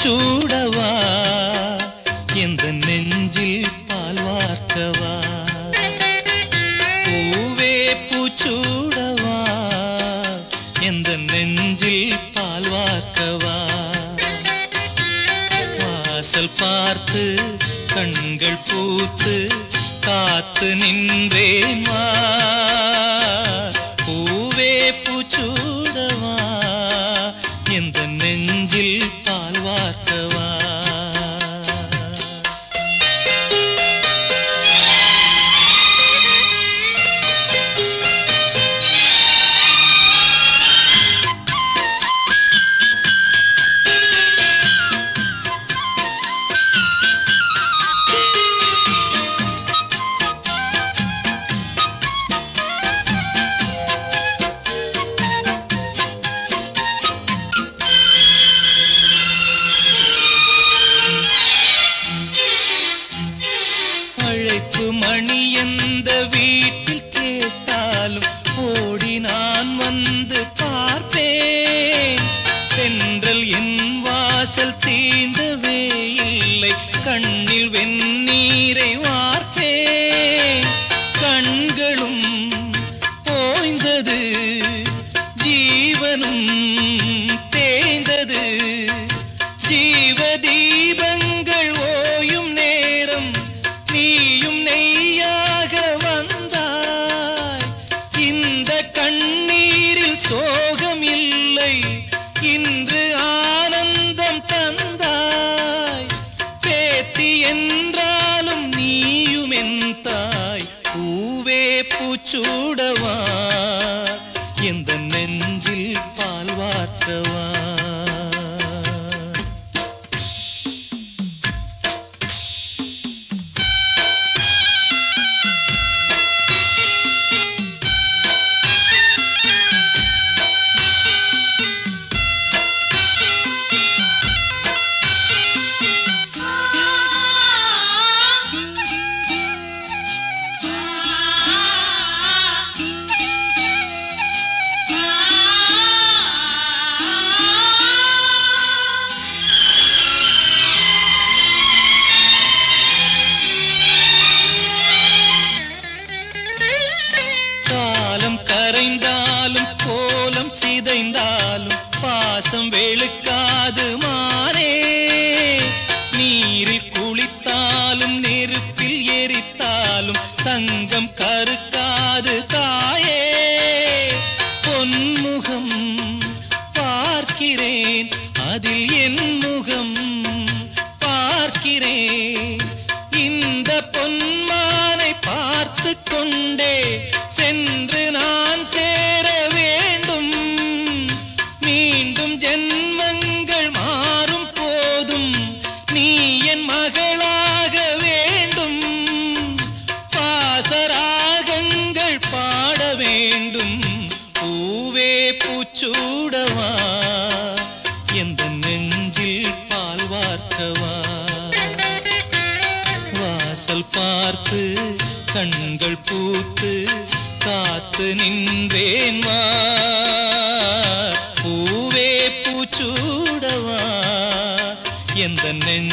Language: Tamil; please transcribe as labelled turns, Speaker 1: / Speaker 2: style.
Speaker 1: பூச்சூடவா எந்த நெஞ்சில் பால் வார்க்கவா பூவே பூச்சூடவா எந்த நெஞ்சில் பால் வார்க்கவா வாசல் பார்த்து கண்கள் பூத்து காத்து நின்றேன் வா பூவே பூச்சூடவா எந்த நெஞ்சில் பால் வார்க்கவா அழைப்பு மணி எந்த வீட்டில் கேட்டாலும் ஓடி நான் வந்து பார்ப்பேன் தென்றல் என் வாசல் தீண்டவே இல்லை கண்ணில் வெந்நீரை வார்ப்பேன் கண்களும் ஓய்ந்தது ஜீவனும் தேய்ந்தது ஜீவ தீபங்கள் ஓயும் நேரம் நீயும் நெய்யாக வந்தாய் இந்த கண்ணீரில் சோகம் இல்லை இன்று ஆனந்தம் தந்தாய் பேத்தி என்றாலும் நீயும் என் தாய் பூவே பூச்சூடவா எந்த நெஞ்சில் பால் வார்த்தவா காலம் கரைந்தாலும் கோலம் சிதைந்தாலும் பாசம் வெளுக்காது மாறே நீரில் குளித்தாலும் நெருப்பில் எரித்தாலும் தங்கம் கருக்காது தாயே பொன்முகம் பார்க்கிறேன் அதில் என் முகம் பார்க்கிறேன் இந்த பொன்மானை பார்த்து கொண்டே சென்று நான் சேர வேண்டும் மீண்டும் ஜென்மங்கள் மாறும் போதும் நீ என் மகளாக வேண்டும் பாசராகங்கள் பாட வேண்டும் பூவே பூச்சூடவா எந்த நெஞ்சில் பால் வார்க்கவா வாசல் பார்த்து கண்கள் பூத்து காத்து நின்றேன் வா பூவே பூச்சூடவா எந்த நெஞ்ச